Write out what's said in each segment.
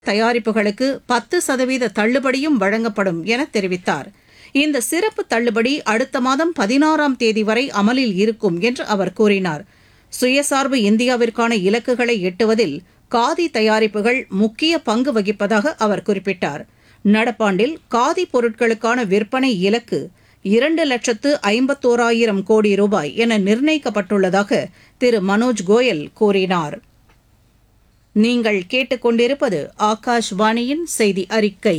தயாரிப்புகளுக்கு பத்து சதவீத தள்ளுபடியும் வழங்கப்படும் என தெரிவித்தார் இந்த சிறப்பு தள்ளுபடி அடுத்த மாதம் பதினாறாம் தேதி வரை அமலில் இருக்கும் என்று அவர் கூறினார் சுயசார்பு இந்தியாவிற்கான இலக்குகளை எட்டுவதில் காதி தயாரிப்புகள் முக்கிய பங்கு வகிப்பதாக அவர் குறிப்பிட்டார் நடப்பாண்டில் காதி பொருட்களுக்கான விற்பனை இலக்கு இரண்டு லட்சத்து ஐம்பத்தோராயிரம் கோடி ரூபாய் என நிர்ணயிக்கப்பட்டுள்ளதாக திரு மனோஜ் கோயல் கூறினார் நீங்கள் கேட்டுக்கொண்டிருப்பது ஆகாஷ்வாணியின் செய்தி அறிக்கை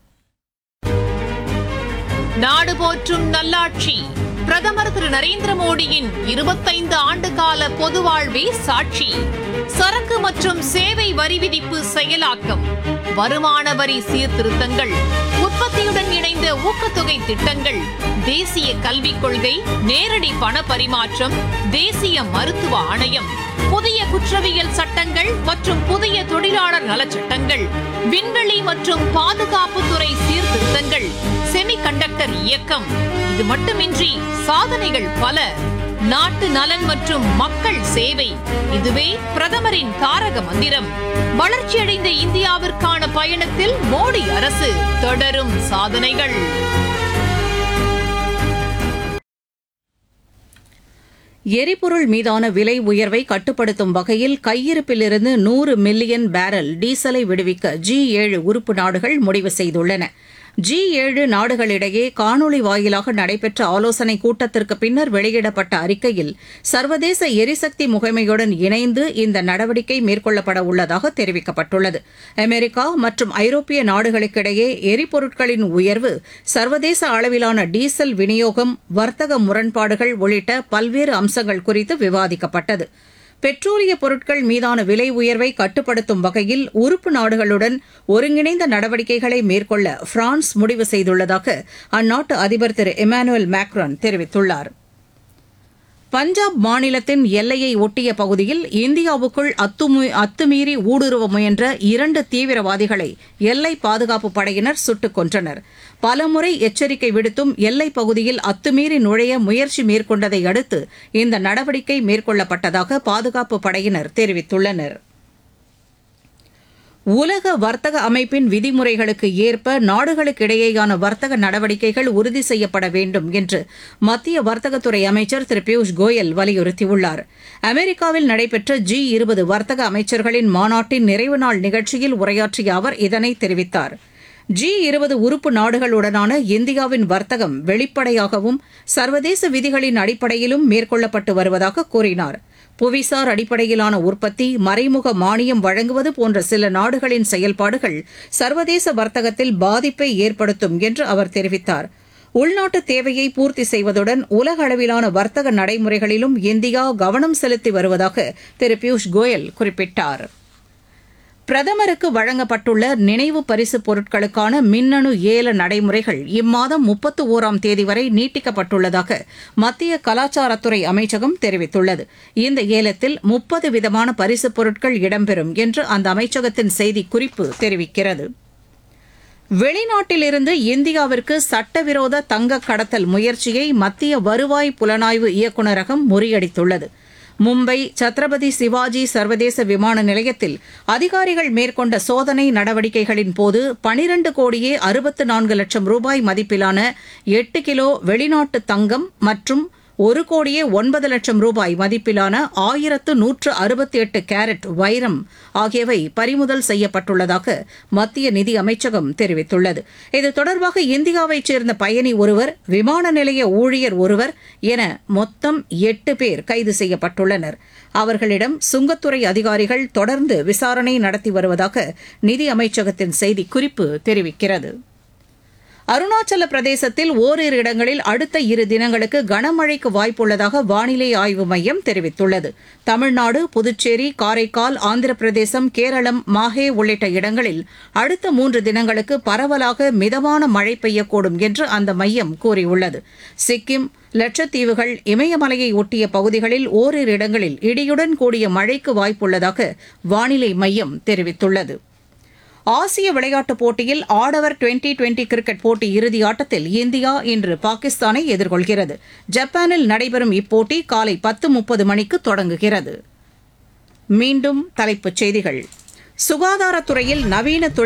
நாடு போற்றும் நல்லாட்சி பிரதமர் திரு நரேந்திர மோடியின் இருபத்தைந்து ஆண்டு கால பொது வாழ்வே சாட்சி சரக்கு மற்றும் சேவை வரி விதிப்பு செயலாக்கம் வருமான வரி சீர்திருத்தங்கள் உற்பத்தியுடன் இணைந்த ஊக்கத்தொகை திட்டங்கள் தேசிய கல்விக் கொள்கை நேரடி பண பரிமாற்றம் தேசிய மருத்துவ ஆணையம் புதிய குற்றவியல் சட்டங்கள் மற்றும் புதிய தொழிலாளர் நலச்சட்டங்கள் விண்வெளி மற்றும் பாதுகாப்புத்துறை சீர்திருத்தங்கள் செமிகண்டக்டர் இயக்கம் இது மட்டுமின்றி சாதனைகள் பல நாட்டு நலன் மற்றும் மக்கள் சேவை இதுவே பிரதமரின் தாரக மந்திரம் வளர்ச்சியடைந்த இந்தியாவிற்கான பயணத்தில் மோடி அரசு தொடரும் சாதனைகள் எரிபொருள் மீதான விலை உயர்வை கட்டுப்படுத்தும் வகையில் கையிருப்பிலிருந்து நூறு மில்லியன் பேரல் டீசலை விடுவிக்க ஜி ஏழு உறுப்பு நாடுகள் முடிவு செய்துள்ளன ஜி ஏழு நாடுகளிடையே காணொலி வாயிலாக நடைபெற்ற ஆலோசனைக் கூட்டத்திற்கு பின்னர் வெளியிடப்பட்ட அறிக்கையில் சர்வதேச எரிசக்தி முகமையுடன் இணைந்து இந்த நடவடிக்கை மேற்கொள்ளப்பட உள்ளதாக தெரிவிக்கப்பட்டுள்ளது அமெரிக்கா மற்றும் ஐரோப்பிய நாடுகளுக்கிடையே எரிபொருட்களின் உயர்வு சர்வதேச அளவிலான டீசல் விநியோகம் வர்த்தக முரண்பாடுகள் உள்ளிட்ட பல்வேறு அம்சங்கள் குறித்து விவாதிக்கப்பட்டது பெட்ரோலிய பொருட்கள் மீதான விலை உயர்வை கட்டுப்படுத்தும் வகையில் உறுப்பு நாடுகளுடன் ஒருங்கிணைந்த நடவடிக்கைகளை மேற்கொள்ள பிரான்ஸ் முடிவு செய்துள்ளதாக அந்நாட்டு அதிபர் திரு இமானுவேல் மேக்ரான் தெரிவித்துள்ளார் பஞ்சாப் மாநிலத்தின் எல்லையை ஒட்டிய பகுதியில் இந்தியாவுக்குள் அத்துமீ அத்துமீறி ஊடுருவ முயன்ற இரண்டு தீவிரவாதிகளை எல்லை பாதுகாப்பு படையினர் சுட்டுக் கொன்றனர் பலமுறை எச்சரிக்கை விடுத்தும் எல்லைப் பகுதியில் அத்துமீறி நுழைய முயற்சி மேற்கொண்டதை அடுத்து இந்த நடவடிக்கை மேற்கொள்ளப்பட்டதாக பாதுகாப்பு படையினர் தெரிவித்துள்ளனர் உலக வர்த்தக அமைப்பின் விதிமுறைகளுக்கு ஏற்ப நாடுகளுக்கிடையேயான வர்த்தக நடவடிக்கைகள் உறுதி செய்யப்பட வேண்டும் என்று மத்திய வர்த்தகத்துறை அமைச்சர் திரு பியூஷ் கோயல் வலியுறுத்தியுள்ளார் அமெரிக்காவில் நடைபெற்ற ஜி இருபது வர்த்தக அமைச்சர்களின் மாநாட்டின் நிறைவு நாள் நிகழ்ச்சியில் உரையாற்றிய அவர் இதனை தெரிவித்தார் ஜி இருபது உறுப்பு நாடுகளுடனான இந்தியாவின் வர்த்தகம் வெளிப்படையாகவும் சர்வதேச விதிகளின் அடிப்படையிலும் மேற்கொள்ளப்பட்டு வருவதாக கூறினார் புவிசார் அடிப்படையிலான உற்பத்தி மறைமுக மானியம் வழங்குவது போன்ற சில நாடுகளின் செயல்பாடுகள் சர்வதேச வர்த்தகத்தில் பாதிப்பை ஏற்படுத்தும் என்று அவர் தெரிவித்தார் உள்நாட்டு தேவையை பூர்த்தி செய்வதுடன் உலக அளவிலான வர்த்தக நடைமுறைகளிலும் இந்தியா கவனம் செலுத்தி வருவதாக திரு பியூஷ் கோயல் குறிப்பிட்டார் பிரதமருக்கு வழங்கப்பட்டுள்ள நினைவு பரிசு பொருட்களுக்கான மின்னணு ஏல நடைமுறைகள் இம்மாதம் முப்பத்து ஓராம் தேதி வரை நீட்டிக்கப்பட்டுள்ளதாக மத்திய கலாச்சாரத்துறை அமைச்சகம் தெரிவித்துள்ளது இந்த ஏலத்தில் முப்பது விதமான பரிசுப் பொருட்கள் இடம்பெறும் என்று அந்த அமைச்சகத்தின் செய்திக்குறிப்பு தெரிவிக்கிறது வெளிநாட்டிலிருந்து இந்தியாவிற்கு சட்டவிரோத தங்க கடத்தல் முயற்சியை மத்திய வருவாய் புலனாய்வு இயக்குநரகம் முறியடித்துள்ளது மும்பை சத்ரபதி சிவாஜி சர்வதேச விமான நிலையத்தில் அதிகாரிகள் மேற்கொண்ட சோதனை நடவடிக்கைகளின் போது பனிரண்டு கோடியே அறுபத்து நான்கு லட்சம் ரூபாய் மதிப்பிலான எட்டு கிலோ வெளிநாட்டு தங்கம் மற்றும் ஒரு கோடியே ஒன்பது லட்சம் ரூபாய் மதிப்பிலான ஆயிரத்து நூற்று அறுபத்தி எட்டு கேரட் வைரம் ஆகியவை பறிமுதல் செய்யப்பட்டுள்ளதாக மத்திய நிதி அமைச்சகம் தெரிவித்துள்ளது இது தொடர்பாக இந்தியாவைச் சேர்ந்த பயணி ஒருவர் விமான நிலைய ஊழியர் ஒருவர் என மொத்தம் எட்டு பேர் கைது செய்யப்பட்டுள்ளனர் அவர்களிடம் சுங்கத்துறை அதிகாரிகள் தொடர்ந்து விசாரணை நடத்தி வருவதாக நிதி அமைச்சகத்தின் செய்திக்குறிப்பு தெரிவிக்கிறது அருணாச்சல பிரதேசத்தில் ஓரிரு இடங்களில் அடுத்த இரு தினங்களுக்கு கனமழைக்கு வாய்ப்புள்ளதாக வானிலை ஆய்வு மையம் தெரிவித்துள்ளது தமிழ்நாடு புதுச்சேரி காரைக்கால் ஆந்திர பிரதேசம் கேரளம் மாஹே உள்ளிட்ட இடங்களில் அடுத்த மூன்று தினங்களுக்கு பரவலாக மிதமான மழை பெய்யக்கூடும் என்று அந்த மையம் கூறியுள்ளது சிக்கிம் லட்சத்தீவுகள் இமயமலையை ஒட்டிய பகுதிகளில் ஓரிரு இடங்களில் இடியுடன் கூடிய மழைக்கு வாய்ப்புள்ளதாக வானிலை மையம் தெரிவித்துள்ளது ஆசிய விளையாட்டுப் போட்டியில் ஆடவர் டுவெண்டி டுவெண்டி கிரிக்கெட் போட்டி இறுதி ஆட்டத்தில் இந்தியா இன்று பாகிஸ்தானை எதிர்கொள்கிறது ஜப்பானில் நடைபெறும் இப்போட்டி காலை பத்து முப்பது மணிக்கு தொடங்குகிறது மீண்டும் தலைப்புச் செய்திகள் சுகாதாரத்துறையில் நவீன தொழில்